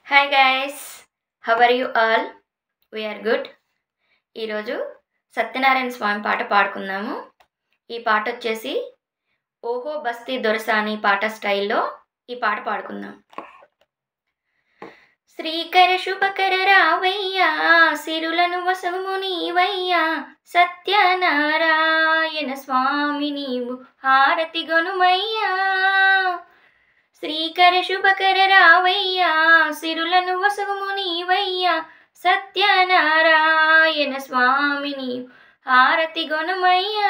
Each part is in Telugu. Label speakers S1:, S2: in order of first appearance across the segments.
S1: hi guys how are you all we are good ఈరోజు సత్యనారాయణ స్వామి పాట పాడుకుందాము ఈ పాట వచ్చేసి ఓహో బస్తీ దొరసాని పాట స్టైల్లో ఈ పాట పాడుకుందాం శ్రీకర శుభకర రావయ్యా సిరులను వసము నీవయ్యా సత్యనారాయణ స్వామి నీవు హారతి గొనుమయ్యా శ్రీకర శుభకర రావయ్యా సిరులను వసము నీవయ్యా సత్యనారాయణ స్వామిని హారతి గొనమయ్యా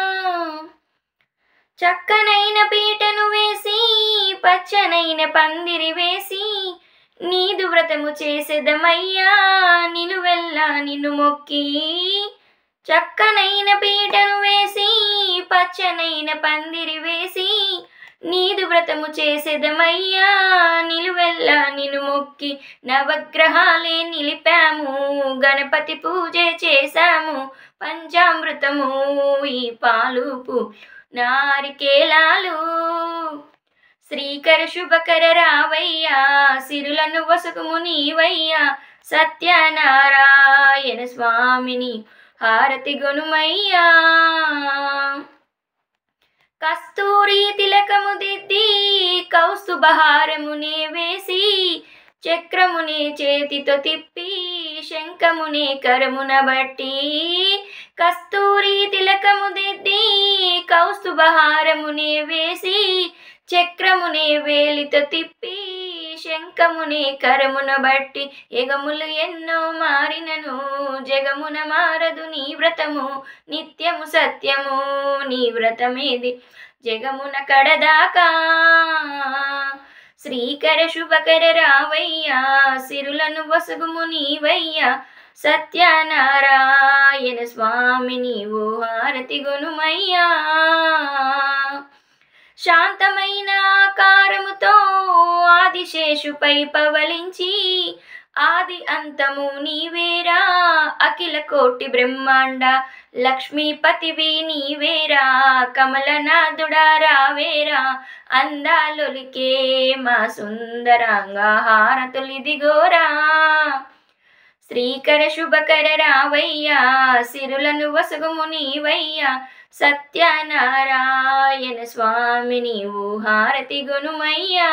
S1: చక్కనైన పీటను వేసి పచ్చనైన పందిరి వేసి నీదు వ్రతము చేసేదమయ్యా నిలువెల్లా నిన్ను మొక్కి చక్కనైన పీటను వేసి పచ్చనైన పందిరి వేసి నీదు వ్రతము చేసేదమయ్యా నిలువెల్లా నిన్ను మొక్కి నవగ్రహాలే నిలిపాము గణపతి పూజ చేశాము పంచామృతము ఈ పాలుపు నారికేలాలు శ్రీకర శుభకర రావయ్యా సిరులను వసుకుము నీవయ్యా సత్యనారాయణ స్వామిని హారతి గొనుమయ్యా కస్తూరి తిలకము దిద్ది కౌస్తుభహారమునే వేసి చక్రమునే చేతితో తిప్పి శంఖమునే కరమున బట్టి కస్తూరి తిలకము దిద్ది కౌస్తుభహారమునే వేసి చక్రమునే వేలితో తిప్పి శంఖమునే కరమున బట్టి ఎగములు ఎన్నో మారినను జగమున మారదు నీ వ్రతము నిత్యము సత్యము నీ వ్రతమేది జగమున కడదాకా శ్రీకర శుభకర రావయ్యా సిరులను వసుగుము నీవయ్యా సత్యనారాయణ స్వామి నీవు హారతి గొనుమయ్యా శాంతమైన ఆకారముతో ఆదిశేషుపై పవలించి ఆది అంతము నీవేరా అఖిల కోటి బ్రహ్మాండ లక్ష్మీపతివి నీవేరా కమలనాథుడా రావేరా అందాలొలికే మా సుందరంగా హారతులిదిగోరా శ్రీకర శుభకర రావయ్యా సిరులను వసుగుము నీవయ్యా సత్యనారాయణ స్వామి నీవు హారతి గొనుమయ్యా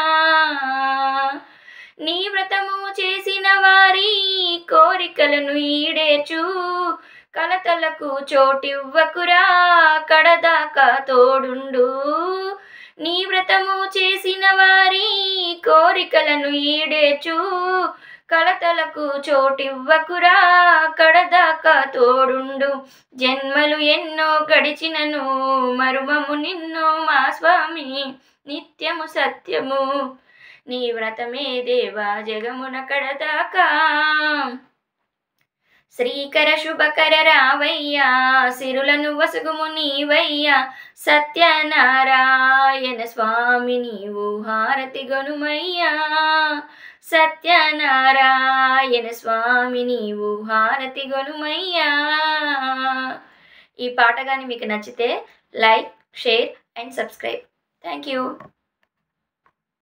S1: నీ వ్రతము చేసిన వారి కోరికలను ఈడేచు కలతలకు చోటివ్వకురా కడదాకా తోడుండు నీ వ్రతము చేసిన వారి కోరికలను ఈడేచు కలతలకు చోటివ్వకురా కడదాకా తోడుండు జన్మలు ఎన్నో గడిచినను మరుమము నిన్ను మా స్వామి నిత్యము సత్యము నీ వ్రతమే దేవా జగమున కడదాకా శ్రీకర శుభకర రావయ్యా సిరులను వసుగుము నీవయ్యా సత్యనారాయణ స్వామి నీవు హారతి గొనుమయ్యా సత్యనారాయణ స్వామి నీవు హారతి గొనుమయ్యా ఈ పాట కానీ మీకు నచ్చితే like share and subscribe thank you